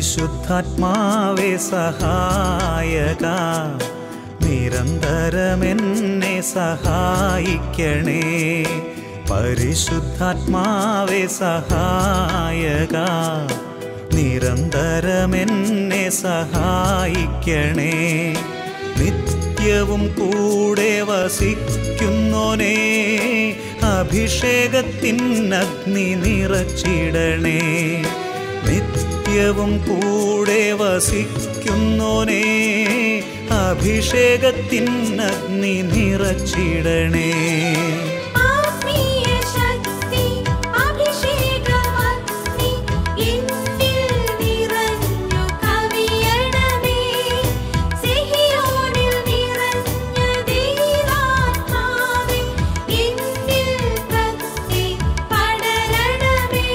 പരിശുദ്ധാത്മാവേ സഹായക നിരന്തരമെന്നെ സഹായിക്കണേ പരിശുദ്ധാത്മാവേ സഹായക നിരന്തരമെന്നെ സഹായിക്കണേ നിത്യവും കൂടെ വസിക്കുന്നോനേ അഭിഷേകത്തിനഗ്നി നിറച്ചിടണേ നിത്യവും കൂടെ വസിക്കുന്നോനേ അഭിഷേകത്തിനഗ്നി നിറച്ചിടണേ ആത്മീയ ശക്തി അഭിഷേകമഗ്നി എന്നിൽ നിറഞ്ഞു കവിയണമേ സിഹിയോനിൽ നിറഞ്ഞ ദൈവാത്മാവേ എന്നിൽ കത്തി പടരണമേ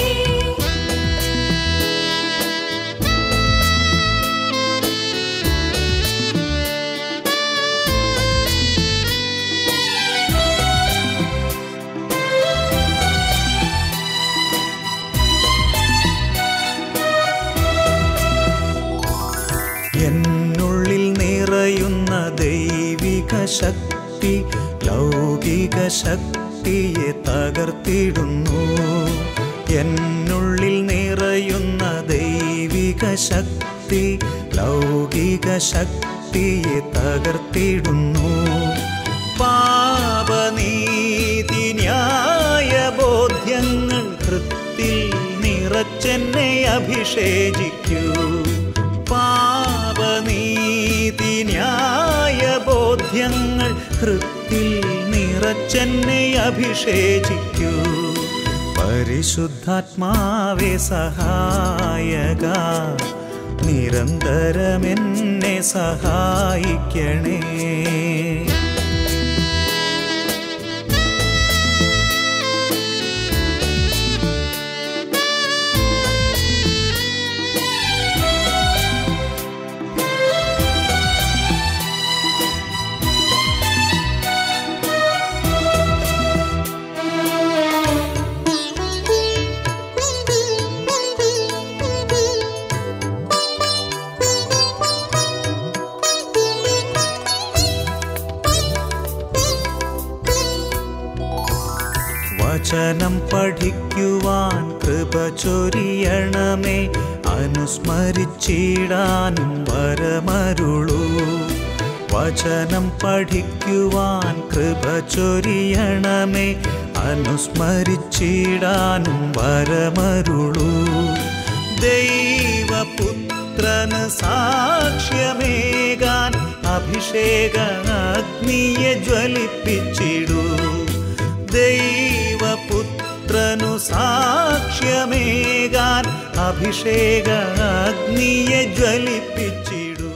എന്നുള്ളിൽ നിറയുന്ന ദൈവിക ശക്തി ലൗകിക ശക്തിയെ തകർത്തിടുന്നു എന്നുള്ളിൽ നിറയുന്ന ദൈവിക ശക്തി ലൗകിക ശക്തിയെ തകർത്തിടുന്നു പാപനീതി ന്യായ ബോധ്യങ്ങൾ ഹൃത്തിൽ നിറച്ചെന്നെ അഭിഷേചിക്കൂ പാപനീതി ന്യായ ബോധ്യങ്ങൾ ഹൃത്തിൽ നിറച്ചെന്നെ അഭിഷേചിക്കൂ പരിശുദ്ധാത്മാവേ സഹായക നിരന്തരമെന്നെ സഹായിക്കണേ വചനം പഠിക്കുവാൻ കൃപ ചൊരിയണമേ അനുസ്മരിച്ചിടാനും വരമരുളൂ വചനം പഠിക്കുവാൻ കൃപ ചൊരിയണമേ അനുസ്മരിച്ചിടാനും വരമരുളൂ ദൈവപുത്രന് സാക്ഷ്യമേകാൻ അഭിഷേക അഗ്നിയെ ജ്വലിപ്പിച്ചിടൂ ദൈവപുത്രനു സാക്ഷ്യമേകാൻ അഭിഷേക അഗ്നിയെ ജ്വലിപ്പിച്ചിടൂ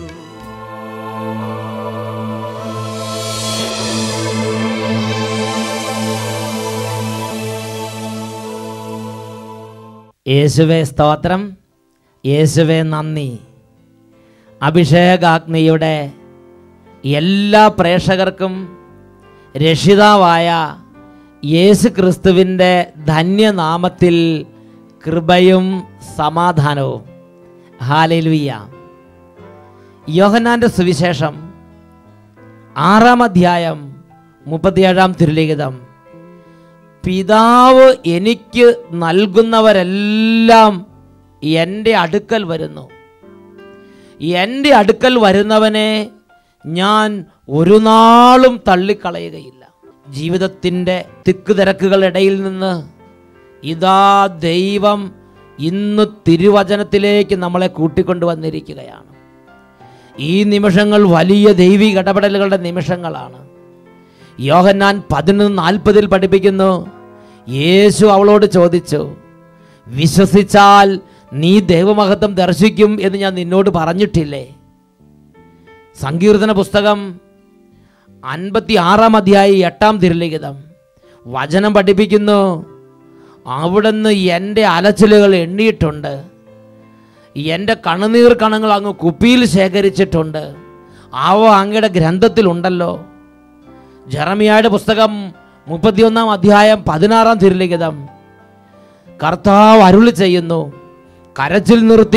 യേശുവെ സ്തോത്രം യേശുവെ നന്ദി അഭിഷേകാഗ്നിയുടെ എല്ലാ പ്രേക്ഷകർക്കും രക്ഷിതാവായ യേശു ക്രിസ്തുവിൻ്റെ ധന്യനാമത്തിൽ കൃപയും സമാധാനവും ഹാലലുയ്യ യോഹന്നാൻ്റെ സുവിശേഷം ആറാം അധ്യായം മുപ്പത്തിയേഴാം തിരുലിഖിതം പിതാവ് എനിക്ക് നൽകുന്നവരെല്ലാം എൻ്റെ അടുക്കൽ വരുന്നു എൻ്റെ അടുക്കൽ വരുന്നവനെ ഞാൻ ഒരു നാളും തള്ളിക്കളയുകയില്ല ജീവിതത്തിൻ്റെ തിക്കുതിരക്കുകളിടയിൽ നിന്ന് ഇതാ ദൈവം ഇന്ന് തിരുവചനത്തിലേക്ക് നമ്മളെ കൂട്ടിക്കൊണ്ടുവന്നിരിക്കുകയാണ് ഈ നിമിഷങ്ങൾ വലിയ ദൈവിക ഇടപെടലുകളുടെ നിമിഷങ്ങളാണ് യോഹന്നാൻ പതിനൊന്ന് നാൽപ്പതിൽ പഠിപ്പിക്കുന്നു യേശു അവളോട് ചോദിച്ചു വിശ്വസിച്ചാൽ നീ ദൈവമഹത്വം ദർശിക്കും എന്ന് ഞാൻ നിന്നോട് പറഞ്ഞിട്ടില്ലേ സങ്കീർത്തന പുസ്തകം അൻപത്തി ആറാം അധ്യായി എട്ടാം തിരുലിഖിതം വചനം പഠിപ്പിക്കുന്നു അവിടുന്ന് എൻ്റെ അലച്ചിലുകൾ എണ്ണിയിട്ടുണ്ട് എൻ്റെ കണ്ണുനീർ കണങ്ങൾ അങ്ങ് കുപ്പിയിൽ ശേഖരിച്ചിട്ടുണ്ട് അവ അങ്ങയുടെ ഗ്രന്ഥത്തിലുണ്ടല്ലോ ജെറമിയായുടെ പുസ്തകം മുപ്പത്തിയൊന്നാം അധ്യായം പതിനാറാം തിരുലിഖിതം കർത്താവ് അരുളി ചെയ്യുന്നു കരച്ചിൽ നിർത്തി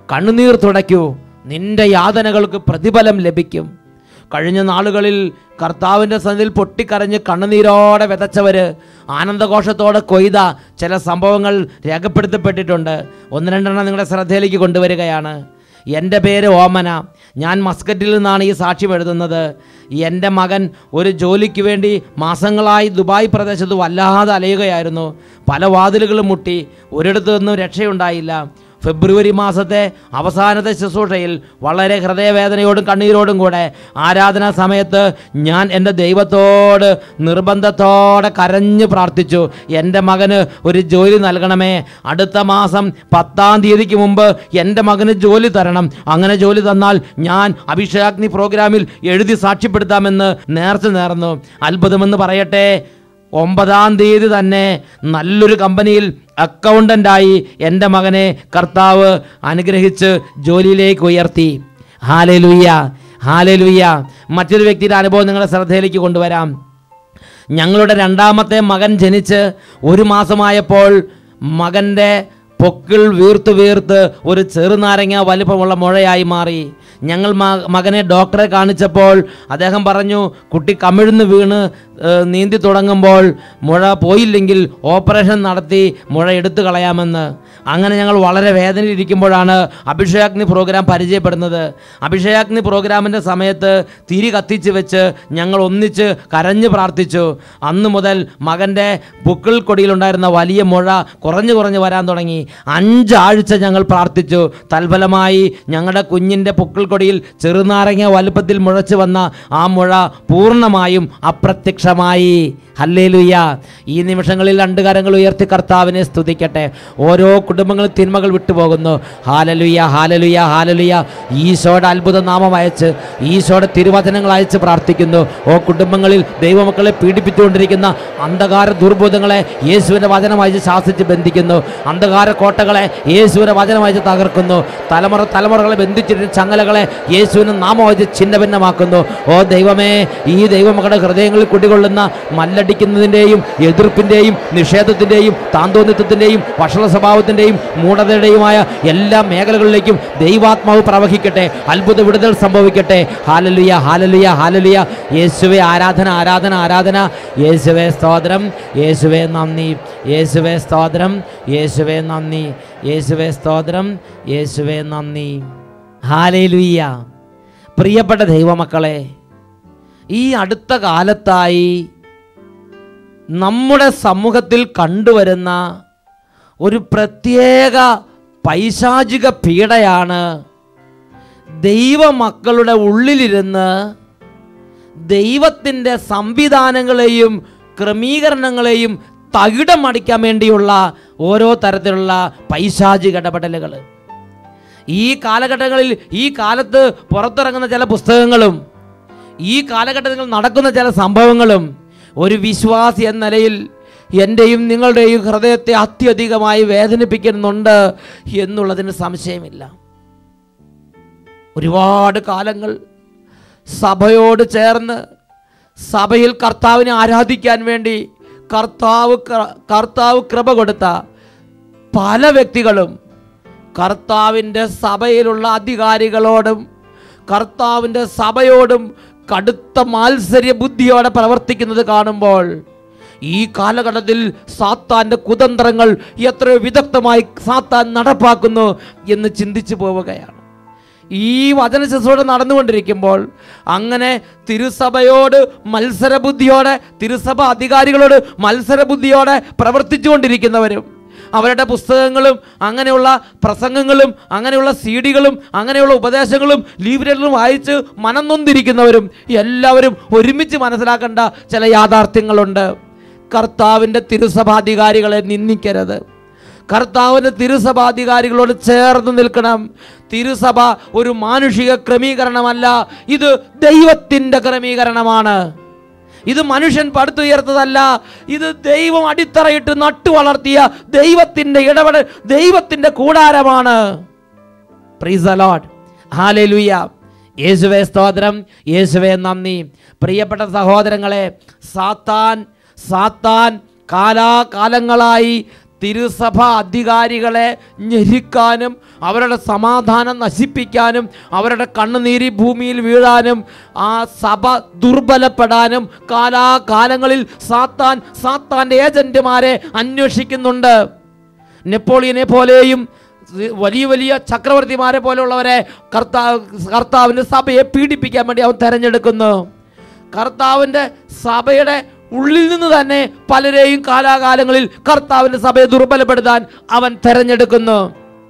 കണ്ണുനീർ തുടയ്ക്കൂ നിന്റെ യാതനകൾക്ക് പ്രതിഫലം ലഭിക്കും കഴിഞ്ഞ നാളുകളിൽ കർത്താവിൻ്റെ സന്നിധിയിൽ പൊട്ടിക്കരഞ്ഞ് കണ്ണുനീരോടെ വിതച്ചവർ ആനന്ദഘോഷത്തോടെ കൊയ്ത ചില സംഭവങ്ങൾ രേഖപ്പെടുത്തപ്പെട്ടിട്ടുണ്ട് ഒന്ന് രണ്ടെണ്ണം നിങ്ങളുടെ ശ്രദ്ധയിലേക്ക് കൊണ്ടുവരികയാണ് എൻ്റെ പേര് ഓമന ഞാൻ മസ്കറ്റിൽ നിന്നാണ് ഈ സാക്ഷ്യം എഴുതുന്നത് എൻ്റെ മകൻ ഒരു ജോലിക്ക് വേണ്ടി മാസങ്ങളായി ദുബായ് പ്രദേശത്ത് വല്ലാതെ അലയുകയായിരുന്നു പല വാതിലുകളും മുട്ടി ഒരിടത്തു നിന്നും രക്ഷയുണ്ടായില്ല ഫെബ്രുവരി മാസത്തെ അവസാനത്തെ ശുശ്രൂഷയിൽ വളരെ ഹൃദയവേദനയോടും കണ്ണീരോടും കൂടെ ആരാധനാ സമയത്ത് ഞാൻ എൻ്റെ ദൈവത്തോട് നിർബന്ധത്തോടെ കരഞ്ഞു പ്രാർത്ഥിച്ചു എൻ്റെ മകന് ഒരു ജോലി നൽകണമേ അടുത്ത മാസം പത്താം തീയതിക്ക് മുമ്പ് എൻ്റെ മകന് ജോലി തരണം അങ്ങനെ ജോലി തന്നാൽ ഞാൻ അഭിഷേകാഗ്നി പ്രോഗ്രാമിൽ എഴുതി സാക്ഷ്യപ്പെടുത്താമെന്ന് നേർച്ച നേർന്നു അത്ഭുതമെന്ന് പറയട്ടെ ഒമ്പതാം തീയതി തന്നെ നല്ലൊരു കമ്പനിയിൽ അക്കൗണ്ടൻ്റായി എൻ്റെ മകനെ കർത്താവ് അനുഗ്രഹിച്ച് ജോലിയിലേക്ക് ഉയർത്തി ഹാലലുയ്യ ഹാലലുയ്യ മറ്റൊരു വ്യക്തിയുടെ അനുഭവം നിങ്ങളുടെ ശ്രദ്ധയിലേക്ക് കൊണ്ടുവരാം ഞങ്ങളുടെ രണ്ടാമത്തെ മകൻ ജനിച്ച് ഒരു മാസമായപ്പോൾ മകൻ്റെ പൊക്കിൾ വീർത്ത് വീർത്ത് ഒരു ചെറുനാരങ്ങ വലിപ്പമുള്ള മുഴയായി മാറി ഞങ്ങൾ മ- മകനെ ഡോക്ടറെ കാണിച്ചപ്പോൾ അദ്ദേഹം പറഞ്ഞു കുട്ടി കമിഴ്ന്ന് വീണ് ഏഹ്, നീന്തി തുടങ്ങുമ്പോൾ മുഴ പോയില്ലെങ്കിൽ ഓപ്പറേഷൻ നടത്തി മുഴ എടുത്തു കളയാമെന്ന് അങ്ങനെ ഞങ്ങൾ വളരെ വേദനയിലിരിക്കുമ്പോഴാണ് അഭിഷേകാഗ്നി പ്രോഗ്രാം പരിചയപ്പെടുന്നത് അഭിഷേകാഗ്നി പ്രോഗ്രാമിൻ്റെ സമയത്ത് തിരി കത്തിച്ച് വെച്ച് ഞങ്ങൾ ഒന്നിച്ച് കരഞ്ഞ് പ്രാർത്ഥിച്ചു അന്ന് മുതൽ മകൻ്റെ പുക്കിൾ കൊടിയിലുണ്ടായിരുന്ന വലിയ മുഴ കുറഞ്ഞു കുറഞ്ഞു വരാൻ തുടങ്ങി അഞ്ചാഴ്ച ഞങ്ങൾ പ്രാർത്ഥിച്ചു തൽഫലമായി ഞങ്ങളുടെ കുഞ്ഞിൻ്റെ പുക്കിൾ കൊടിയിൽ ചെറുനാരങ്ങ വലുപ്പത്തിൽ മുഴച്ചു വന്ന ആ മുഴ പൂർണ്ണമായും അപ്രത്യക്ഷമായി ഹല്ലേലുയ്യ ഈ നിമിഷങ്ങളിൽ രണ്ട് കരങ്ങൾ ഉയർത്തി കർത്താവിനെ സ്തുതിക്കട്ടെ ഓരോ കുടുംബങ്ങളും തിന്മകൾ വിട്ടുപോകുന്നു ഹാലലുയ്യ ഹാലലുയ്യ ഹാലലുയ്യ ഈശോയുടെ അത്ഭുത നാമം അയച്ച് ഈശോയുടെ തിരുവചനങ്ങൾ അയച്ച് പ്രാർത്ഥിക്കുന്നു ഓ കുടുംബങ്ങളിൽ ദൈവമക്കളെ പീഡിപ്പിച്ചുകൊണ്ടിരിക്കുന്ന അന്ധകാര ദുർബോധങ്ങളെ യേശുവിൻ്റെ വചനം അയച്ച് ശാസിച്ച് ബന്ധിക്കുന്നു അന്ധകാര കോട്ടകളെ യേശുവിൻ്റെ വചനം അയച്ച് തകർക്കുന്നു തലമുറ തലമുറകളെ ബന്ധിച്ചിട്ട് ചങ്ങലകളെ യേശുവിന് നാമം അയച്ച് ഛിന്നഭിന്നമാക്കുന്നു ഓ ദൈവമേ ഈ ദൈവമക്കളുടെ ഹൃദയങ്ങളിൽ കുടികൊള്ളുന്ന മല്ലടിക്കുന്നതിൻ്റെയും എതിർപ്പിൻ്റെയും നിഷേധത്തിൻ്റെയും താന്തോന്നിത്വത്തിൻ്റെയും വഷള സ്വഭാവത്തിൻ്റെയും മൂഢതയുടെയുമായ എല്ലാ മേഖലകളിലേക്കും ദൈവാത്മാവ് പ്രവഹിക്കട്ടെ അത്ഭുത വിടുതൽ സംഭവിക്കട്ടെ ഹാലലുയ ഹാലലുയ ഹാലലുയ യേശുവെ ആരാധന ആരാധന ആരാധന യേശുവെ സ്തോത്രം യേശുവെ നന്ദി യേശുവെ സ്തോത്രം യേശുവെ നന്ദി യേശുവെ സ്തോത്രം യേശുവെ നന്ദി ഹാലേലുയ്യ പ്രിയപ്പെട്ട ദൈവമക്കളെ ഈ അടുത്ത കാലത്തായി നമ്മുടെ സമൂഹത്തിൽ കണ്ടുവരുന്ന ഒരു പ്രത്യേക പൈശാചിക പീഡയാണ് ദൈവമക്കളുടെ ഉള്ളിലിരുന്ന് ദൈവത്തിൻ്റെ സംവിധാനങ്ങളെയും ക്രമീകരണങ്ങളെയും തകിടമടിക്കാൻ വേണ്ടിയുള്ള ഓരോ തരത്തിലുള്ള പൈശാചിക ഇടപെടലുകൾ ഈ കാലഘട്ടങ്ങളിൽ ഈ കാലത്ത് പുറത്തിറങ്ങുന്ന ചില പുസ്തകങ്ങളും ഈ കാലഘട്ടത്തിൽ നടക്കുന്ന ചില സംഭവങ്ങളും ഒരു വിശ്വാസി എന്ന നിലയിൽ എൻ്റെയും നിങ്ങളുടെയും ഹൃദയത്തെ അത്യധികമായി വേദനിപ്പിക്കുന്നുണ്ട് എന്നുള്ളതിന് സംശയമില്ല ഒരുപാട് കാലങ്ങൾ സഭയോട് ചേർന്ന് സഭയിൽ കർത്താവിനെ ആരാധിക്കാൻ വേണ്ടി കർത്താവ് ക്ര- കർത്താവ് കൃപ കൊടുത്ത പല വ്യക്തികളും കർത്താവിൻ്റെ സഭയിലുള്ള അധികാരികളോടും കർത്താവിൻ്റെ സഭയോടും കടുത്ത മാത്സര്യ ബുദ്ധിയോടെ പ്രവർത്തിക്കുന്നത് കാണുമ്പോൾ ഈ കാലഘട്ടത്തിൽ സാത്താൻ്റെ കുതന്ത്രങ്ങൾ എത്രയോ വിദഗ്ധമായി സാത്താൻ നടപ്പാക്കുന്നു എന്ന് ചിന്തിച്ചു പോവുകയാണ് ഈ വചന ശുശ്രൂഷ നടന്നുകൊണ്ടിരിക്കുമ്പോൾ അങ്ങനെ തിരുസഭയോട് മത്സരബുദ്ധിയോടെ തിരുസഭ അധികാരികളോട് മത്സരബുദ്ധിയോടെ പ്രവർത്തിച്ചുകൊണ്ടിരിക്കുന്നവരും അവരുടെ പുസ്തകങ്ങളും അങ്ങനെയുള്ള പ്രസംഗങ്ങളും അങ്ങനെയുള്ള സി ഡികളും അങ്ങനെയുള്ള ഉപദേശങ്ങളും ലീവ്രറ്റും വായിച്ച് മനം നൊന്തിരിക്കുന്നവരും എല്ലാവരും ഒരുമിച്ച് മനസ്സിലാക്കേണ്ട ചില യാഥാർത്ഥ്യങ്ങളുണ്ട് കർത്താവിൻ്റെ തിരുസഭാധികാരികളെ നിന്ദിക്കരുത് കർത്താവിൻ്റെ തിരുസഭാധികാരികളോട് ചേർന്ന് നിൽക്കണം തിരുസഭ ഒരു മാനുഷിക ക്രമീകരണമല്ല ഇത് ദൈവത്തിൻ്റെ ക്രമീകരണമാണ് ഇത് മനുഷ്യൻ പടുത്തുയർത്തതല്ല ഇത് ദൈവം അടിത്തറയിട്ട് നട്ടു വളർത്തിയ ദൈവത്തിൻ്റെ ഇടപെടൽ ദൈവത്തിൻ്റെ കൂടാരമാണ് പ്രീസ് അലോഡ് ഹാലലുയ്യ യേശുവേ സ്തോത്രം യേശുവേ നന്ദി പ്രിയപ്പെട്ട സഹോദരങ്ങളെ സാത്താൻ സാത്താൻ കാലാകാലങ്ങളായി തിരുസഭ അധികാരികളെ ഞെരിക്കാനും അവരുടെ സമാധാനം നശിപ്പിക്കാനും അവരുടെ കണ്ണുനീരി ഭൂമിയിൽ വീഴാനും ആ സഭ ദുർബലപ്പെടാനും കാലാകാലങ്ങളിൽ സാത്താൻ സാത്താൻ്റെ ഏജന്റുമാരെ അന്വേഷിക്കുന്നുണ്ട് നെപ്പോളിയനെ പോലെയും വലിയ വലിയ ചക്രവർത്തിമാരെ പോലെയുള്ളവരെ കർത്താവ് കർത്താവിൻ്റെ സഭയെ പീഡിപ്പിക്കാൻ വേണ്ടി അവൻ തെരഞ്ഞെടുക്കുന്നു കർത്താവിൻ്റെ സഭയുടെ ഉള്ളിൽ നിന്ന് തന്നെ പലരെയും കാലാകാലങ്ങളിൽ കർത്താവിൻ്റെ സഭയെ ദുർബലപ്പെടുത്താൻ അവൻ തെരഞ്ഞെടുക്കുന്നു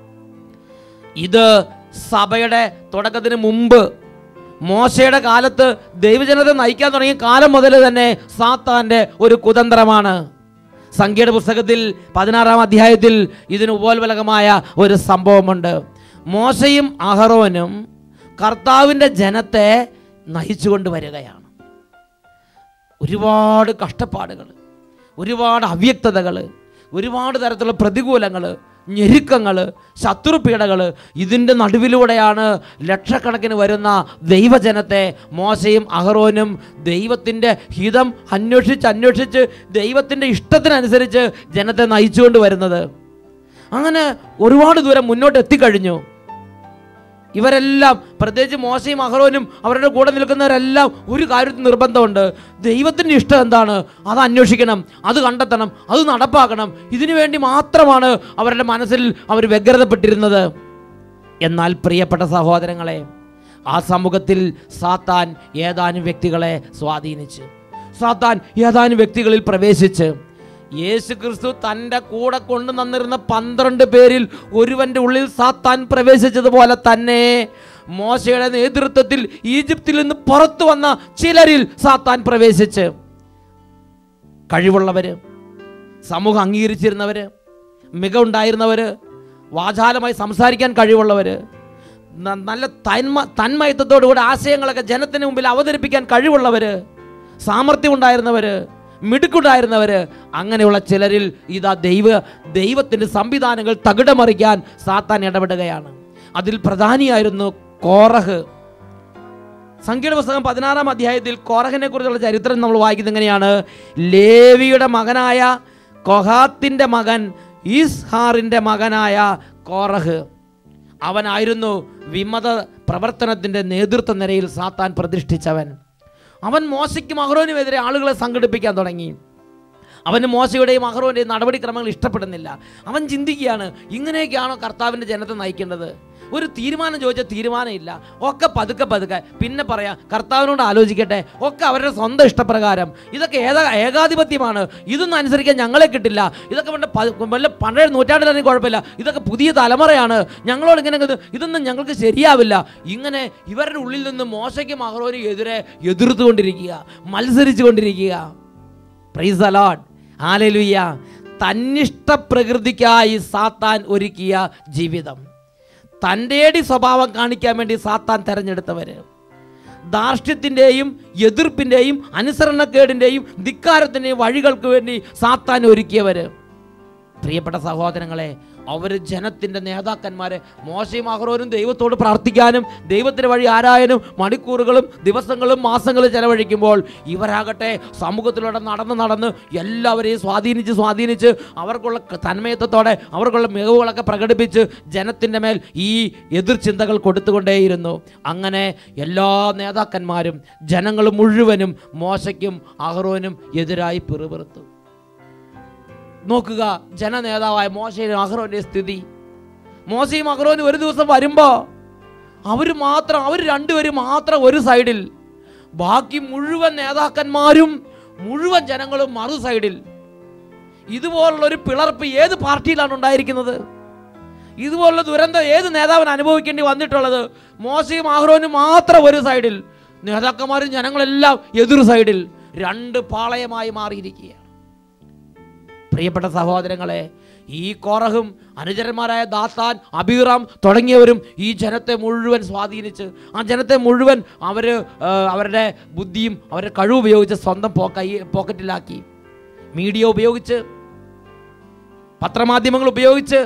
ഇത് സഭയുടെ തുടക്കത്തിന് മുമ്പ് മോശയുടെ കാലത്ത് ദൈവജനത്തെ നയിക്കാൻ തുടങ്ങിയ കാലം മുതൽ തന്നെ സാത്താന്റെ ഒരു കുതന്ത്രമാണ് സംഖ്യയുടെ പുസ്തകത്തിൽ പതിനാറാം അധ്യായത്തിൽ ഇതിന് ഉപോത്ബലകമായ ഒരു സംഭവമുണ്ട് മോശയും അഹറോനും കർത്താവിൻ്റെ ജനത്തെ നയിച്ചുകൊണ്ട് വരികയാണ് ഒരുപാട് കഷ്ടപ്പാടുകൾ ഒരുപാട് അവ്യക്തതകൾ ഒരുപാട് തരത്തിലുള്ള പ്രതികൂലങ്ങൾ ഞെരുക്കങ്ങൾ ശത്രുപീഡകൾ ഇതിൻ്റെ നടുവിലൂടെയാണ് ലക്ഷക്കണക്കിന് വരുന്ന ദൈവജനത്തെ മോശയും അഹറോനും ദൈവത്തിൻ്റെ ഹിതം അന്വേഷിച്ച് അന്വേഷിച്ച് ദൈവത്തിൻ്റെ ഇഷ്ടത്തിനനുസരിച്ച് ജനത്തെ നയിച്ചുകൊണ്ട് വരുന്നത് അങ്ങനെ ഒരുപാട് ദൂരം മുന്നോട്ട് എത്തിക്കഴിഞ്ഞു ഇവരെല്ലാം പ്രത്യേകിച്ച് മോശയും അഹ്റോനും അവരുടെ കൂടെ നിൽക്കുന്നവരെല്ലാം ഒരു കാര്യത്തിൽ നിർബന്ധമുണ്ട് ദൈവത്തിൻ്റെ ഇഷ്ടം എന്താണ് അത് അന്വേഷിക്കണം അത് കണ്ടെത്തണം അത് നടപ്പാക്കണം ഇതിനു വേണ്ടി മാത്രമാണ് അവരുടെ മനസ്സിൽ അവർ വ്യഗ്രതപ്പെട്ടിരുന്നത് എന്നാൽ പ്രിയപ്പെട്ട സഹോദരങ്ങളെ ആ സമൂഹത്തിൽ സാത്താൻ ഏതാനും വ്യക്തികളെ സ്വാധീനിച്ച് സാത്താൻ ഏതാനും വ്യക്തികളിൽ പ്രവേശിച്ച് യേശു ക്രിസ്തു തൻ്റെ കൂടെ കൊണ്ടു തന്നിരുന്ന പന്ത്രണ്ട് പേരിൽ ഒരുവന്റെ ഉള്ളിൽ സാത്താൻ പ്രവേശിച്ചതുപോലെ തന്നെ മോശയുടെ നേതൃത്വത്തിൽ ഈജിപ്തിൽ നിന്ന് പുറത്തു വന്ന ചിലരിൽ സാത്താൻ പ്രവേശിച്ച് കഴിവുള്ളവര് സമൂഹം അംഗീകരിച്ചിരുന്നവര് മികവുണ്ടായിരുന്നവര് വാചാലമായി സംസാരിക്കാൻ കഴിവുള്ളവര് ന- നല്ല തന്മ തന്മയത്വത്തോടുകൂടി ആശയങ്ങളൊക്കെ ജനത്തിന് മുമ്പിൽ അവതരിപ്പിക്കാൻ കഴിവുള്ളവര് സാമർഥ്യം ഉണ്ടായിരുന്നവര് മിടുക്കുണ്ടായിരുന്നവര് അങ്ങനെയുള്ള ചിലരിൽ ഇതാ ദൈവ ദൈവത്തിൻ്റെ സംവിധാനങ്ങൾ തകിടമറിക്കാൻ സാത്താൻ ഇടപെടുകയാണ് അതിൽ പ്രധാനിയായിരുന്നു കോറഹ് സംഖ്യയുടെ പുസ്തകം പതിനാറാം അധ്യായത്തിൽ കോറഹിനെ കുറിച്ചുള്ള ചരിത്രം നമ്മൾ വായിക്കുന്നത് എങ്ങനെയാണ് ലേവിയുടെ മകനായ കൊഹാത്തിൻ്റെ മകൻ ഈസ്ഹാറിൻ്റെ മകനായ കോറഹ് അവനായിരുന്നു വിമത പ്രവർത്തനത്തിൻ്റെ നേതൃത്വ നിരയിൽ സാത്താൻ പ്രതിഷ്ഠിച്ചവൻ അവൻ മോശയ്ക്കും അഹ്റോനുമെതിരെ ആളുകളെ സംഘടിപ്പിക്കാൻ തുടങ്ങി അവന് മോശയുടെയും അഹ്റോൻ്റെയും നടപടിക്രമങ്ങൾ ഇഷ്ടപ്പെടുന്നില്ല അവൻ ചിന്തിക്കുകയാണ് ഇങ്ങനെയൊക്കെയാണോ കർത്താവിൻ്റെ ജനത്തെ നയിക്കേണ്ടത് ഒരു തീരുമാനം ചോദിച്ചാൽ തീരുമാനമില്ല ഒക്കെ പതുക്കെ പതുക്കെ പിന്നെ പറയാം കർത്താവിനോട് ആലോചിക്കട്ടെ ഒക്കെ അവരുടെ സ്വന്തം ഇഷ്ടപ്രകാരം ഇതൊക്കെ ഏതാ ഏകാധിപത്യമാണ് ഇതൊന്നും അനുസരിക്കാൻ ഞങ്ങളെ കിട്ടില്ല ഇതൊക്കെ വല്ല പ- വല്ല പഴയ നൂറ്റാണ്ടിലാണെങ്കിൽ കുഴപ്പമില്ല ഇതൊക്കെ പുതിയ തലമുറയാണ് ഞങ്ങളോട് ഇങ്ങനെ ഇത് ഇതൊന്നും ഞങ്ങൾക്ക് ശരിയാവില്ല ഇങ്ങനെ ഇവരുടെ ഉള്ളിൽ നിന്ന് മോശയ്ക്കും അഹ്റോനും എതിരെ എതിർത്തുകൊണ്ടിരിക്കുക മത്സരിച്ചുകൊണ്ടിരിക്കുക പ്രൈസ് അലോഡ് ആലലുയ്യ തന്നിഷ്ട പ്രകൃതിക്കായി സാത്താൻ ഒരുക്കിയ ജീവിതം തൻ്റെടി സ്വഭാവം കാണിക്കാൻ വേണ്ടി സാത്താൻ തെരഞ്ഞെടുത്തവര് ധാർഷ്ട്യത്തിൻ്റെയും എതിർപ്പിൻ്റെയും അനുസരണക്കേടിൻ്റെയും ധിക്കാരത്തിൻ്റെയും വഴികൾക്ക് വേണ്ടി സാത്താൻ ഒരുക്കിയവര് പ്രിയപ്പെട്ട സഹോദരങ്ങളെ അവർ ജനത്തിൻ്റെ നേതാക്കന്മാരെ മോശയും അഹ്റോനും ദൈവത്തോട് പ്രാർത്ഥിക്കാനും ദൈവത്തിൻ്റെ വഴി ആരായനും മണിക്കൂറുകളും ദിവസങ്ങളും മാസങ്ങളും ചെലവഴിക്കുമ്പോൾ ഇവരാകട്ടെ സമൂഹത്തിലൂടെ നടന്ന് നടന്ന് എല്ലാവരെയും സ്വാധീനിച്ച് സ്വാധീനിച്ച് അവർക്കുള്ള ക- തന്മയത്വത്തോടെ അവർക്കുള്ള മികവുകളൊക്കെ പ്രകടിപ്പിച്ച് ജനത്തിൻ്റെ മേൽ ഈ എതിർചിന്തകൾ കൊടുത്തുകൊണ്ടേയിരുന്നു അങ്ങനെ എല്ലാ നേതാക്കന്മാരും ജനങ്ങൾ മുഴുവനും മോശയ്ക്കും അഹ്റോനും എതിരായി പിറുപിറുത്തു നോക്കുക ജനനേതാവായ മോശയും അഹ്റോന്റെ സ്ഥിതി മോശയും അഹ്റോനും ഒരു ദിവസം വരുമ്പോൾ അവർ മാത്രം അവർ രണ്ടുപേരും മാത്രം ഒരു സൈഡിൽ ബാക്കി മുഴുവൻ നേതാക്കന്മാരും മുഴുവൻ ജനങ്ങളും മറു സൈഡിൽ ഇതുപോലുള്ള ഒരു പിളർപ്പ് ഏത് പാർട്ടിയിലാണ് ഉണ്ടായിരിക്കുന്നത് ഇതുപോലുള്ള ദുരന്തം ഏത് നേതാവിന് അനുഭവിക്കേണ്ടി വന്നിട്ടുള്ളത് മോശയും ആഹ്റോനും മാത്രം ഒരു സൈഡിൽ നേതാക്കന്മാരും ജനങ്ങളെല്ലാം എതിർ സൈഡിൽ രണ്ട് പാളയമായി മാറിയിരിക്കുകയാണ് പ്രിയപ്പെട്ട സഹോദരങ്ങളെ ഈ കോറഹും അനുചരന്മാരായ ദാത്താൻ അബീറാം തുടങ്ങിയവരും ഈ ജനത്തെ മുഴുവൻ സ്വാധീനിച്ച് ആ ജനത്തെ മുഴുവൻ അവർ അവരുടെ ബുദ്ധിയും അവരുടെ കഴിവ് ഉപയോഗിച്ച് സ്വന്തം പോ കൈ പോക്കറ്റിലാക്കി മീഡിയ ഉപയോഗിച്ച് പത്രമാധ്യമങ്ങൾ ഉപയോഗിച്ച്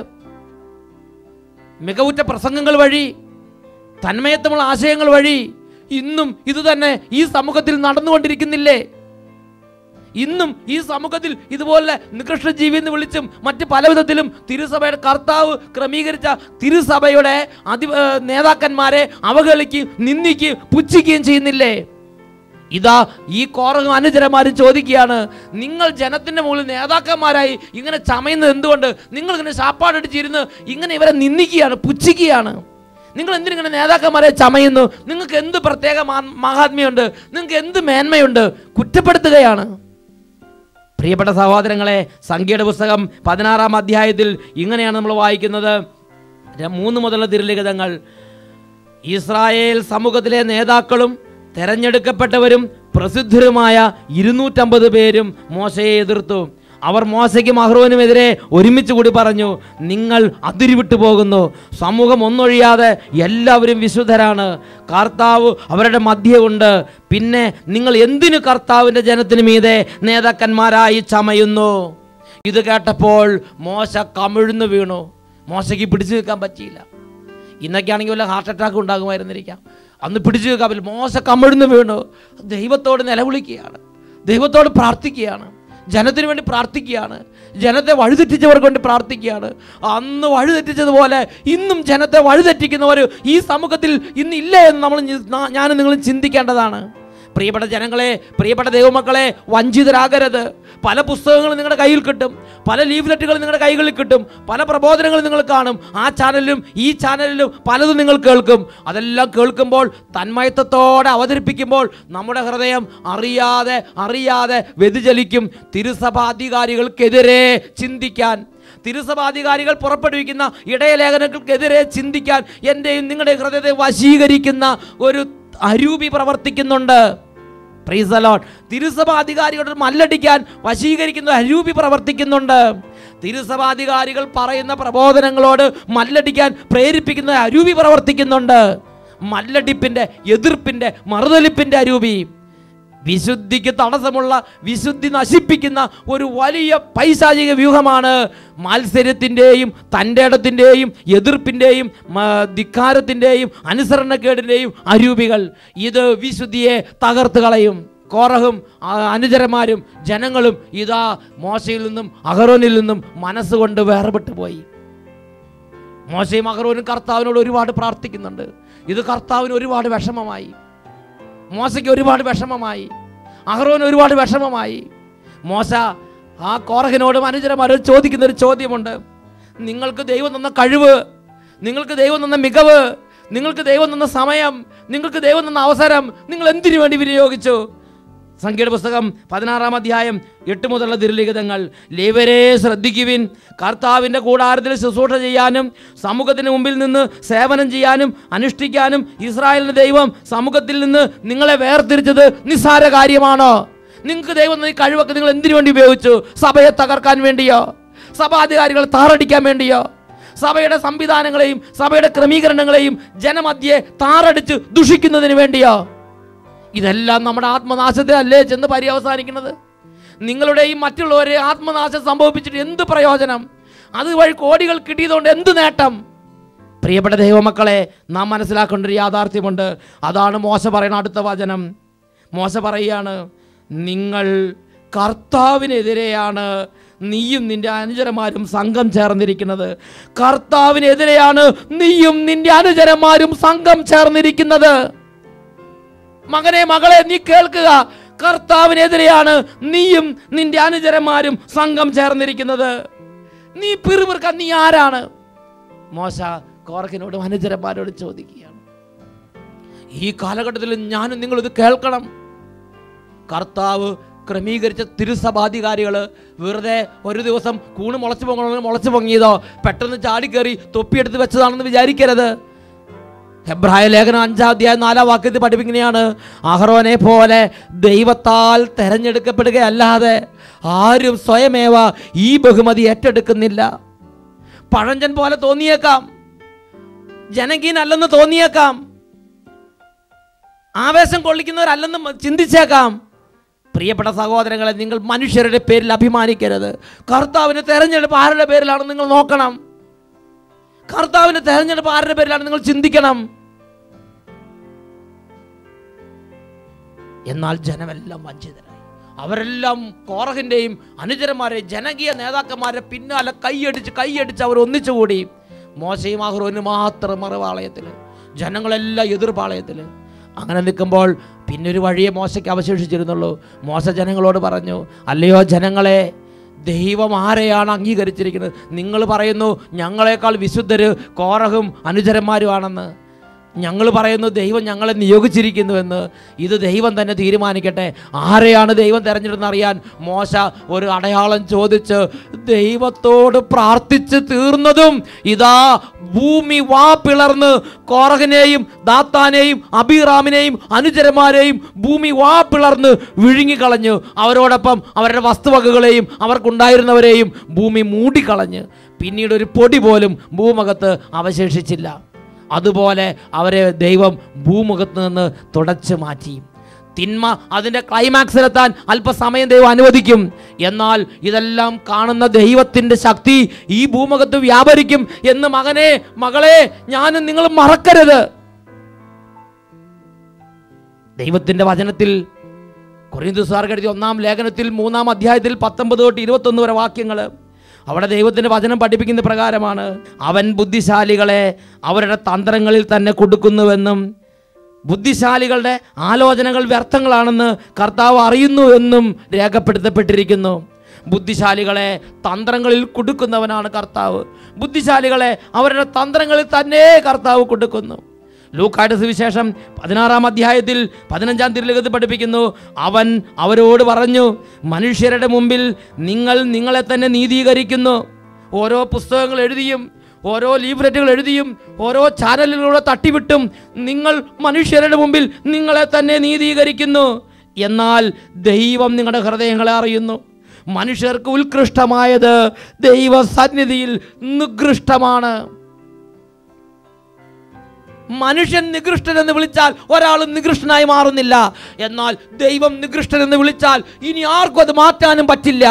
മികവുറ്റ പ്രസംഗങ്ങൾ വഴി തന്മയത്വമുള്ള ആശയങ്ങൾ വഴി ഇന്നും ഇത് തന്നെ ഈ സമൂഹത്തിൽ നടന്നുകൊണ്ടിരിക്കുന്നില്ലേ ഇന്നും ഈ സമൂഹത്തിൽ ഇതുപോലെ നികൃഷ്ട ജീവി എന്ന് വിളിച്ചും മറ്റ് പലവിധത്തിലും തിരുസഭയുടെ കർത്താവ് ക്രമീകരിച്ച തിരുസഭയുടെ അതി ഏ, നേതാക്കന്മാരെ അവഹേളിക്കുകയും നിന്ദിക്കുകയും പുച്ഛിക്കുകയും ചെയ്യുന്നില്ലേ ഇതാ ഈ കോറകം അനുചരന്മാരും ചോദിക്കുകയാണ് നിങ്ങൾ ജനത്തിന്റെ മുകളിൽ നേതാക്കന്മാരായി ഇങ്ങനെ ചമയുന്നത് എന്തുകൊണ്ട് നിങ്ങൾ ഇങ്ങനെ ശാപ്പാടടിച്ചിരുന്ന് ഇങ്ങനെ ഇവരെ നിന്ദിക്കുകയാണ് പുച്ഛിക്കുകയാണ് നിങ്ങൾ എന്തിനിങ്ങനെ നേതാക്കന്മാരെ ചമയുന്നു നിങ്ങൾക്ക് എന്ത് പ്രത്യേക മാ- മഹാത്മ്യമുണ്ട് നിങ്ങൾക്ക് എന്ത് മേന്മയുണ്ട് കുറ്റപ്പെടുത്തുകയാണ് പ്രിയപ്പെട്ട സഹോദരങ്ങളെ സംഖ്യയുടെ പുസ്തകം പതിനാറാം അധ്യായത്തിൽ ഇങ്ങനെയാണ് നമ്മൾ വായിക്കുന്നത് ര- മൂന്ന് മുതലുള്ള തിരുലിഖിതങ്ങൾ ഇസ്രായേൽ സമൂഹത്തിലെ നേതാക്കളും തെരഞ്ഞെടുക്കപ്പെട്ടവരും പ്രസിദ്ധരുമായ ഇരുന്നൂറ്റമ്പത് പേരും മോശയെ എതിർത്തു അവർ മോശയ്ക്കും അഹ്റോനുമെതിരെ ഒരുമിച്ച് കൂടി പറഞ്ഞു നിങ്ങൾ അതിരുവിട്ടു പോകുന്നു സമൂഹം ഒന്നൊഴിയാതെ എല്ലാവരും വിശുദ്ധരാണ് കർത്താവ് അവരുടെ മധ്യമുണ്ട് പിന്നെ നിങ്ങൾ എന്തിനു കർത്താവിൻ്റെ ജനത്തിന് മീതെ നേതാക്കന്മാരായി ചമയുന്നു ഇത് കേട്ടപ്പോൾ മോശ കമിഴ്ന്നു വീണു മോശയ്ക്ക് പിടിച്ചു നിൽക്കാൻ പറ്റിയില്ല ഇന്നൊക്കെയാണെങ്കിൽ വല്ല ഹാർട്ട് അറ്റാക്ക് ഉണ്ടാകുമായിരുന്നിരിക്കാം അന്ന് പിടിച്ചു നിൽക്കാൻ പറ്റില്ല മോശ കമിഴ്ന്നു വീണു ദൈവത്തോട് നിലവിളിക്കുകയാണ് ദൈവത്തോട് പ്രാർത്ഥിക്കുകയാണ് ജനത്തിന് വേണ്ടി പ്രാർത്ഥിക്കുകയാണ് ജനത്തെ വഴിതെറ്റിച്ചവർക്ക് വേണ്ടി പ്രാർത്ഥിക്കുകയാണ് അന്ന് വഴിതെറ്റിച്ചതുപോലെ ഇന്നും ജനത്തെ വഴിതെറ്റിക്കുന്നവർ ഈ സമൂഹത്തിൽ ഇന്ന് ഇല്ലേ എന്ന് നമ്മൾ ഞാനും നിങ്ങളും ചിന്തിക്കേണ്ടതാണ് പ്രിയപ്പെട്ട ജനങ്ങളെ പ്രിയപ്പെട്ട ദൈവമക്കളെ വഞ്ചിതരാകരുത് പല പുസ്തകങ്ങളും നിങ്ങളുടെ കയ്യിൽ കിട്ടും പല ലീഫ്ലെറ്റുകൾ നിങ്ങളുടെ കൈകളിൽ കിട്ടും പല പ്രബോധനങ്ങളും നിങ്ങൾ കാണും ആ ചാനലിലും ഈ ചാനലിലും പലതും നിങ്ങൾ കേൾക്കും അതെല്ലാം കേൾക്കുമ്പോൾ തന്മയത്വത്തോടെ അവതരിപ്പിക്കുമ്പോൾ നമ്മുടെ ഹൃദയം അറിയാതെ അറിയാതെ വ്യതിചലിക്കും തിരുസഭാധികാരികൾക്കെതിരെ ചിന്തിക്കാൻ തിരുസഭാധികാരികൾ പുറപ്പെടുവിക്കുന്ന ഇടയലേഖനങ്ങൾക്കെതിരെ ചിന്തിക്കാൻ എൻ്റെയും നിങ്ങളുടെ ഹൃദയത്തെ വശീകരിക്കുന്ന ഒരു അരൂപി പ്രവർത്തിക്കുന്നുണ്ട് Praise the Lord. തിരുസഭ അധികാരികളോട് മല്ലടിക്കാൻ വശീകരിക്കുന്ന അരൂപി പ്രവർത്തിക്കുന്നുണ്ട് തിരുസഭാധികാരികൾ പറയുന്ന പ്രബോധനങ്ങളോട് മല്ലടിക്കാൻ പ്രേരിപ്പിക്കുന്ന അരൂപി പ്രവർത്തിക്കുന്നുണ്ട് മല്ലടിപ്പിന്റെ എതിർപ്പിന്റെ മറുതലിപ്പിന്റെ അരൂപി വിശുദ്ധിക്ക് തടസ്സമുള്ള വിശുദ്ധി നശിപ്പിക്കുന്ന ഒരു വലിയ പൈശാചിക വ്യൂഹമാണ് മാത്സര്യത്തിൻ്റെയും തൻ്റെ ഇടത്തിൻ്റെയും എതിർപ്പിൻ്റെയും ധിക്കാരത്തിൻ്റെയും അനുസരണക്കേടിൻ്റെയും അരൂപികൾ ഇത് വിശുദ്ധിയെ തകർത്ത് കളയും കോറഹും ആ, അനുചരന്മാരും ജനങ്ങളും ഇതാ മോശയിൽ നിന്നും അഹറോനിൽ നിന്നും മനസ്സുകൊണ്ട് വേർപെട്ടു പോയി മോശയും അഹറോനും കർത്താവിനോട് ഒരുപാട് പ്രാർത്ഥിക്കുന്നുണ്ട് ഇത് കർത്താവിന് ഒരുപാട് വിഷമമായി മോശയ്ക്ക് ഒരുപാട് വിഷമമായി അഹ്റോന് ഒരുപാട് വിഷമമായി മോശ ആ കോറഹിനോടും അനുചരന്മാരോട് ചോദിക്കുന്ന ഒരു ചോദ്യമുണ്ട് നിങ്ങൾക്ക് ദൈവം തന്ന കഴിവ് നിങ്ങൾക്ക് ദൈവം തന്ന മികവ് നിങ്ങൾക്ക് ദൈവം തന്ന സമയം നിങ്ങൾക്ക് ദൈവം തന്ന അവസരം നിങ്ങൾ എന്തിനു വേണ്ടി വിനിയോഗിച്ചു സംഖ്യയുടെ പുസ്തകം പതിനാറാം അധ്യായം എട്ട് മുതലുള്ള ദുർലിഖിതങ്ങൾ ലേവരെ ശ്രദ്ധിക്കുവിൻ കർത്താവിൻ്റെ കൂടാരത്തിൽ ശുശ്രൂഷ ചെയ്യാനും സമൂഹത്തിന് മുമ്പിൽ നിന്ന് സേവനം ചെയ്യാനും അനുഷ്ഠിക്കാനും ഇസ്രായേലിൻ്റെ ദൈവം സമൂഹത്തിൽ നിന്ന് നിങ്ങളെ വേർതിരിച്ചത് നിസ്സാര കാര്യമാണോ നിങ്ങൾക്ക് ദൈവം തന്ന ഈ കഴിവൊക്കെ നിങ്ങൾ എന്തിനു വേണ്ടി ഉപയോഗിച്ചു സഭയെ തകർക്കാൻ വേണ്ടിയോ സഭാധികാരികളെ താറടിക്കാൻ വേണ്ടിയോ സഭയുടെ സംവിധാനങ്ങളെയും സഭയുടെ ക്രമീകരണങ്ങളെയും ജനമധ്യേ താറടിച്ച് ദുഷിക്കുന്നതിന് വേണ്ടിയോ ഇതെല്ലാം നമ്മുടെ ആത്മനാശത്തെ അല്ലേ ചെന്ന് പര്യവസാനിക്കുന്നത് നിങ്ങളുടെയും മറ്റുള്ളവരെ ആത്മനാശം സംഭവിപ്പിച്ചിട്ട് എന്ത് പ്രയോജനം അതുവഴി കോടികൾ കിട്ടിയതുകൊണ്ട് എന്ത് നേട്ടം പ്രിയപ്പെട്ട ദൈവമക്കളെ നാം മനസ്സിലാക്കേണ്ട ഒരു യാഥാർത്ഥ്യമുണ്ട് അതാണ് മോശ പറയുന്ന അടുത്ത വചനം മോശ പറയുകയാണ് നിങ്ങൾ കർത്താവിനെതിരെയാണ് നീയും നിന്റെ അനുചരന്മാരും സംഘം ചേർന്നിരിക്കുന്നത് കർത്താവിനെതിരെയാണ് നീയും നിന്റെ അനുചരന്മാരും സംഘം ചേർന്നിരിക്കുന്നത് മകനെ മകളെ നീ കേൾക്കുക കർത്താവിനെതിരെയാണ് നീയും നിന്റെ അനുചരന്മാരും സംഘം ചേർന്നിരിക്കുന്നത് നീ പിറുപിറുക്കാൻ നീ ആരാണ് മോശ കോറക്കിനോടും അനുചരന്മാരോട് ചോദിക്കുകയാണ് ഈ കാലഘട്ടത്തിൽ ഞാനും നിങ്ങൾ ഇത് കേൾക്കണം കർത്താവ് ക്രമീകരിച്ച തിരുസഭാധികാരികൾ വെറുതെ ഒരു ദിവസം കൂണ് മുളച്ചു പൊങ്ങണമെന്ന് മുളച്ചു പൊങ്ങിയതോ പെട്ടെന്ന് ചാടിക്കേറി തൊപ്പിയെടുത്ത് വെച്ചതാണെന്ന് വിചാരിക്കരുത് ഹെബ്രായ ലേഖനം അഞ്ചാം അധ്യായം നാലാം വാക്യത്തിൽ പഠിപ്പിക്കുന്നതാണ് അഹ്റോനെ പോലെ ദൈവത്താൽ തെരഞ്ഞെടുക്കപ്പെടുകയല്ലാതെ ആരും സ്വയമേവ ഈ ബഹുമതി ഏറ്റെടുക്കുന്നില്ല പഴഞ്ചൻ പോലെ തോന്നിയേക്കാം ജനകീയനല്ലെന്ന് തോന്നിയേക്കാം ആവേശം കൊള്ളിക്കുന്നവരല്ലെന്ന് ചിന്തിച്ചേക്കാം പ്രിയപ്പെട്ട സഹോദരങ്ങളെ നിങ്ങൾ മനുഷ്യരുടെ പേരിൽ അഭിമാനിക്കരുത് കർത്താവിൻ്റെ തെരഞ്ഞെടുപ്പ് ആരുടെ പേരിലാണെന്ന് നിങ്ങൾ നോക്കണം കർത്താവിന്റെ തെരഞ്ഞെടുപ്പ് ആരുടെ പേരിലാണ് നിങ്ങൾ ചിന്തിക്കണം എന്നാൽ ജനമെല്ലാം വഞ്ചിതരായി അവരെല്ലാം കോറഹിൻ്റെയും അനുചരന്മാരെ ജനകീയ നേതാക്കന്മാരെ പിന്നാലെ കൈയടിച്ച് കൈയടിച്ച് അവർ ഒന്നിച്ചുകൂടി മോശയും അഹ്റോന് മാത്രം മറുപാളയത്തിൽ ജനങ്ങളെല്ലാം എതിർപാളയത്തിൽ അങ്ങനെ നിൽക്കുമ്പോൾ പിന്നെ ഒരു വഴിയെ മോശയ്ക്ക് അവശേഷിച്ചിരുന്നുള്ളൂ മോശ ജനങ്ങളോട് പറഞ്ഞു അല്ലയോ ജനങ്ങളെ ദൈവം ആരെയാണ് അംഗീകരിച്ചിരിക്കുന്നത് നിങ്ങൾ പറയുന്നു ഞങ്ങളെക്കാൾ വിശുദ്ധര് കോറഹും അനുചരന്മാരുമാണെന്ന് ഞങ്ങൾ പറയുന്നു ദൈവം ഞങ്ങളെ നിയോഗിച്ചിരിക്കുന്നുവെന്ന് ഇത് ദൈവം തന്നെ തീരുമാനിക്കട്ടെ ആരെയാണ് ദൈവം തിരഞ്ഞെടുത്തെന്ന് അറിയാൻ മോശ ഒരു അടയാളം ചോദിച്ച് ദൈവത്തോട് പ്രാർത്ഥിച്ച് തീർന്നതും ഇതാ ഭൂമി വാ പിളർന്ന് കോറഹിനെയും ദാത്താനെയും അബിറാമിനെയും അനുചരന്മാരെയും ഭൂമി വാ പിളർന്ന് വിഴുങ്ങിക്കളഞ്ഞു അവരോടൊപ്പം അവരുടെ വസ്തുവകകളെയും അവർക്കുണ്ടായിരുന്നവരെയും ഭൂമി മൂടിക്കളഞ്ഞ് പിന്നീട് ഒരു പൊടി പോലും ഭൂമുഖത്ത് അവശേഷിച്ചില്ല അതുപോലെ അവരെ ദൈവം ഭൂമുഖത്ത് നിന്ന് തുടച്ചു മാറ്റി തിന്മ അതിൻ്റെ ക്ലൈമാക്സിലെത്താൻ അല്പസമയം ദൈവം അനുവദിക്കും എന്നാൽ ഇതെല്ലാം കാണുന്ന ദൈവത്തിൻ്റെ ശക്തി ഈ ഭൂമുഖത്ത് വ്യാപരിക്കും എന്ന് മകനെ മകളെ ഞാനും നിങ്ങൾ മറക്കരുത് ദൈവത്തിൻ്റെ വചനത്തിൽ കൊറിന്തുസാർക്ക് എഴുതിയ ഒന്നാം ലേഖനത്തിൽ മൂന്നാം അധ്യായത്തിൽ പത്തൊമ്പത് തൊട്ട് ഇരുപത്തൊന്ന് വരെ വാക്യങ്ങൾ അവിടെ ദൈവത്തിൻ്റെ വചനം പഠിപ്പിക്കുന്ന പ്രകാരമാണ് അവൻ ബുദ്ധിശാലികളെ അവരുടെ തന്ത്രങ്ങളിൽ തന്നെ കൊടുക്കുന്നുവെന്നും ബുദ്ധിശാലികളുടെ ആലോചനകൾ വ്യർത്ഥങ്ങളാണെന്ന് കർത്താവ് അറിയുന്നു എന്നും രേഖപ്പെടുത്തപ്പെട്ടിരിക്കുന്നു ബുദ്ധിശാലികളെ തന്ത്രങ്ങളിൽ കൊടുക്കുന്നവനാണ് കർത്താവ് ബുദ്ധിശാലികളെ അവരുടെ തന്ത്രങ്ങളിൽ തന്നെ കർത്താവ് കൊടുക്കുന്നു ലൂക്കായുടെ സുവിശേഷം പതിനാറാം അധ്യായത്തിൽ പതിനഞ്ചാം തിരുലകത്ത് പഠിപ്പിക്കുന്നു അവൻ അവരോട് പറഞ്ഞു മനുഷ്യരുടെ മുമ്പിൽ നിങ്ങൾ നിങ്ങളെ തന്നെ നീതീകരിക്കുന്നു ഓരോ പുസ്തകങ്ങൾ എഴുതിയും ഓരോ ലീഫ്ലെറ്റുകൾ എഴുതിയും ഓരോ ചാനലുകളിലൂടെ തട്ടിവിട്ടും നിങ്ങൾ മനുഷ്യരുടെ മുമ്പിൽ നിങ്ങളെ തന്നെ നീതീകരിക്കുന്നു എന്നാൽ ദൈവം നിങ്ങളുടെ ഹൃദയങ്ങളെ അറിയുന്നു മനുഷ്യർക്ക് ഉത്കൃഷ്ടമായത് ദൈവ സന്നിധിയിൽ നികൃഷ്ടമാണ് മനുഷ്യൻ നികൃഷ്ടൻ എന്ന് വിളിച്ചാൽ ഒരാളും നികൃഷ്ടനായി മാറുന്നില്ല എന്നാൽ ദൈവം നികൃഷ്ടൻ എന്ന് വിളിച്ചാൽ ഇനി ആർക്കും അത് മാറ്റാനും പറ്റില്ല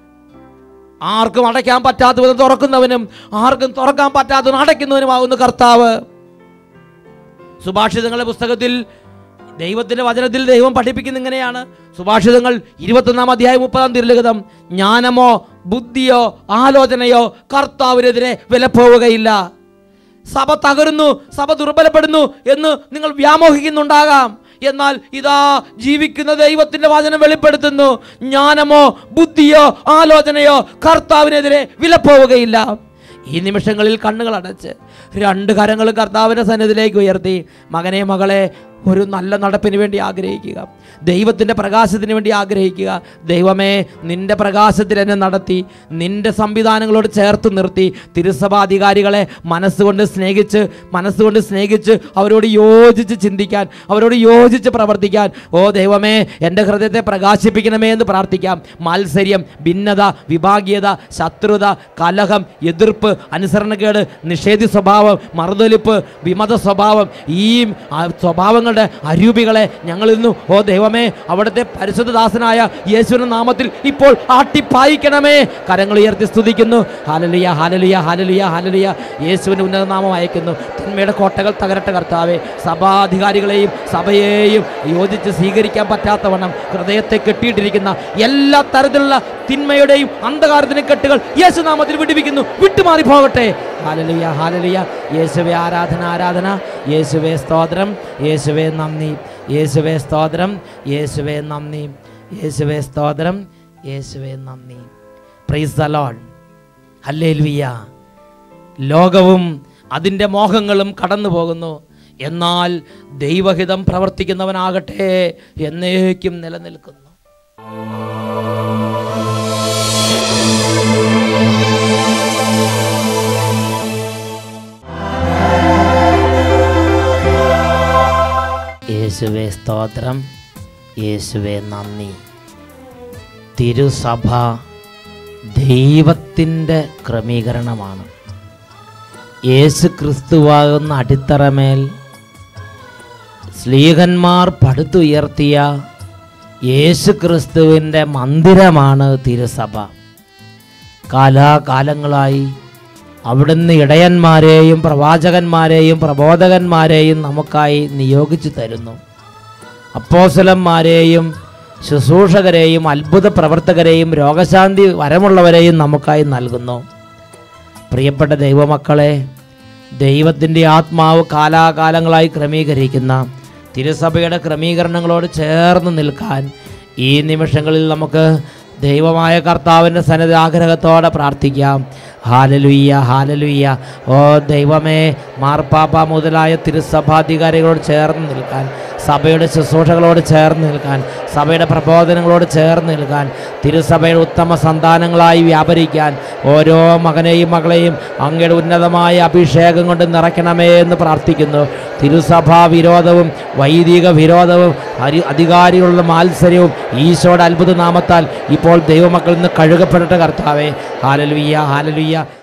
ആർക്കും അടയ്ക്കാൻ പറ്റാത്തവനും തുറക്കുന്നവനും ആർക്കും തുറക്കാൻ പറ്റാത്തവനും അടയ്ക്കുന്നവനുമാകുന്നു കർത്താവ് സുഭാഷിതങ്ങളുടെ പുസ്തകത്തിൽ ദൈവത്തിന്റെ വചനത്തിൽ ദൈവം പഠിപ്പിക്കുന്ന ഇങ്ങനെയാണ് സുഭാഷിതങ്ങൾ ഇരുപത്തൊന്നാം അധ്യായം മുപ്പതാം തിരുലഗതം ജ്ഞാനമോ ബുദ്ധിയോ ആലോചനയോ കർത്താവിനെതിരെ വിലപ്പോവുകയില്ല സഭ തകരുന്നു സഭ ദുർബലപ്പെടുന്നു എന്ന് നിങ്ങൾ വ്യാമോഹിക്കുന്നുണ്ടാകാം എന്നാൽ ഇതാ ജീവിക്കുന്ന ദൈവത്തിന്റെ വചനം വെളിപ്പെടുത്തുന്നു ജ്ഞാനമോ ബുദ്ധിയോ ആലോചനയോ കർത്താവിനെതിരെ വിലപ്പോവുകയില്ല ഈ നിമിഷങ്ങളിൽ കണ്ണുകൾ അടച്ച് രണ്ട് കരങ്ങൾ കർത്താവിൻ്റെ സന്നിധിയിലേക്ക് ഉയർത്തി മകനെ മകളെ ഒരു നല്ല നടപ്പിന് വേണ്ടി ആഗ്രഹിക്കുക ദൈവത്തിൻ്റെ പ്രകാശത്തിന് വേണ്ടി ആഗ്രഹിക്കുക ദൈവമേ നിന്റെ പ്രകാശത്തിൽ എന്നെ നടത്തി നിന്റെ സംവിധാനങ്ങളോട് ചേർത്ത് നിർത്തി തിരുസഭാധികാരികളെ മനസ്സുകൊണ്ട് സ്നേഹിച്ച് മനസ്സുകൊണ്ട് സ്നേഹിച്ച് അവരോട് യോജിച്ച് ചിന്തിക്കാൻ അവരോട് യോജിച്ച് പ്രവർത്തിക്കാൻ ഓ ദൈവമേ എൻ്റെ ഹൃദയത്തെ പ്രകാശിപ്പിക്കണമേ എന്ന് പ്രാർത്ഥിക്കാം മാത്സര്യം ഭിന്നത വിഭാഗീയത ശത്രുത കലഹം എതിർപ്പ് അനുസരണക്കേട് നിഷേധി സ്വഭാവം മറുതൊലിപ്പ് വിമത സ്വഭാവം ഈ ആ, സ്വഭാവങ്ങളുടെ അരൂപികളെ ഞങ്ങൾ ഇന്ന് ഓ ദൈവമേ അവിടുത്തെ പരിശുദ്ധദാസനായ യേശുവിന്റെ നാമത്തിൽ ഇപ്പോൾ ആട്ടിപ്പായിക്കണമേ കരങ്ങൾ ഉയർത്തി സ്തുതിക്കുന്നു ഹാലലിയ ഹാലലിയ ഹാലലിയ ഹാലലിയ യേശുവിന്റെ ഉന്നത നാമം അയക്കുന്നു തിന്മയുടെ കോട്ടകൾ തകരട്ടെ കർത്താവെ സഭാധികാരികളെയും സഭയെയും യോജിച്ച് സ്വീകരിക്കാൻ പറ്റാത്തവണ്ണം ഹൃദയത്തെ കെട്ടിയിട്ടിരിക്കുന്ന എല്ലാ തരത്തിലുള്ള തിന്മയുടെയും അന്ധകാരത്തിൻ്റെ കെട്ടുകൾ യേശുനാമത്തിൽ വിടുവിക്കുന്നു വിട്ടുമാറി പോകട്ടെ ഹാലലിയ ഹാലലിയ യേശുവെ ആരാധന ആരാധന യേശുവെ സ്തോത്രം യേശുവെ നന്ദി യേശുവെ സ്തോത്രം യേശുവെ നന്ദി യേശുവെ സ്തോത്രം യേശുവെ നന്ദി പ്രൈസ് ദ ലോർഡ് ഹല്ലേലൂയ ലോകവും അതിൻ്റെ മോഹങ്ങളും കടന്നു പോകുന്നു എന്നാൽ ദൈവഹിതം പ്രവർത്തിക്കുന്നവനാകട്ടെ എന്നേക്കും നിലനിൽക്കുന്നു യേശുവെ സ്തോത്രം യേശുവെ നന്ദി തിരുസഭ ദൈവത്തിൻ്റെ ക്രമീകരണമാണ് യേശു ക്രിസ്തുവാകുന്ന അടിത്തറമേൽ സ്ലീഹന്മാർ പടുത്തുയർത്തിയ യേശു ക്രിസ്തുവിൻ്റെ മന്ദിരമാണ് തിരുസഭ കാലാകാലങ്ങളായി അവിടുന്ന് ഇടയന്മാരെയും പ്രവാചകന്മാരെയും പ്രബോധകന്മാരെയും നമുക്കായി നിയോഗിച്ചു തരുന്നു അപ്പോസലന്മാരെയും ശുശ്രൂഷകരെയും അത്ഭുത പ്രവർത്തകരെയും രോഗശാന്തി വരമുള്ളവരെയും നമുക്കായി നൽകുന്നു പ്രിയപ്പെട്ട ദൈവമക്കളെ ദൈവത്തിൻ്റെ ആത്മാവ് കാലാകാലങ്ങളായി ക്രമീകരിക്കുന്ന തിരുസഭയുടെ ക്രമീകരണങ്ങളോട് ചേർന്ന് നിൽക്കാൻ ഈ നിമിഷങ്ങളിൽ നമുക്ക് ദൈവമായ കർത്താവിൻ്റെ സന്നദ്ധ ആഗ്രഹത്തോടെ പ്രാർത്ഥിക്കാം ഹാലലുയ്യ ഹാലലുയ്യ ഓ ദൈവമേ മാർപ്പാപ്പ മുതലായ തിരുസഭാധികാരികളോട് ചേർന്ന് നിൽക്കാൻ സഭയുടെ ശുശ്രൂഷകളോട് ചേർന്ന് നിൽക്കാൻ സഭയുടെ പ്രബോധനങ്ങളോട് ചേർന്ന് നിൽക്കാൻ തിരുസഭയുടെ ഉത്തമ സന്താനങ്ങളായി വ്യാപരിക്കാൻ ഓരോ മകനെയും മകളെയും അങ്ങയുടെ ഉന്നതമായ അഭിഷേകം കൊണ്ട് നിറയ്ക്കണമേ എന്ന് പ്രാർത്ഥിക്കുന്നു തിരുസഭാ വിരോധവും വൈദിക വിരോധവും അരി അധികാരികളുടെ മാത്സര്യവും ഈശോയുടെ അത്ഭുത നാമത്താൽ ഇപ്പോൾ ദൈവമക്കളിൽ നിന്ന് കഴുകപ്പെടട്ടെ കർത്താവേ ഹാലലുയ്യ ഹാലലുയ്യ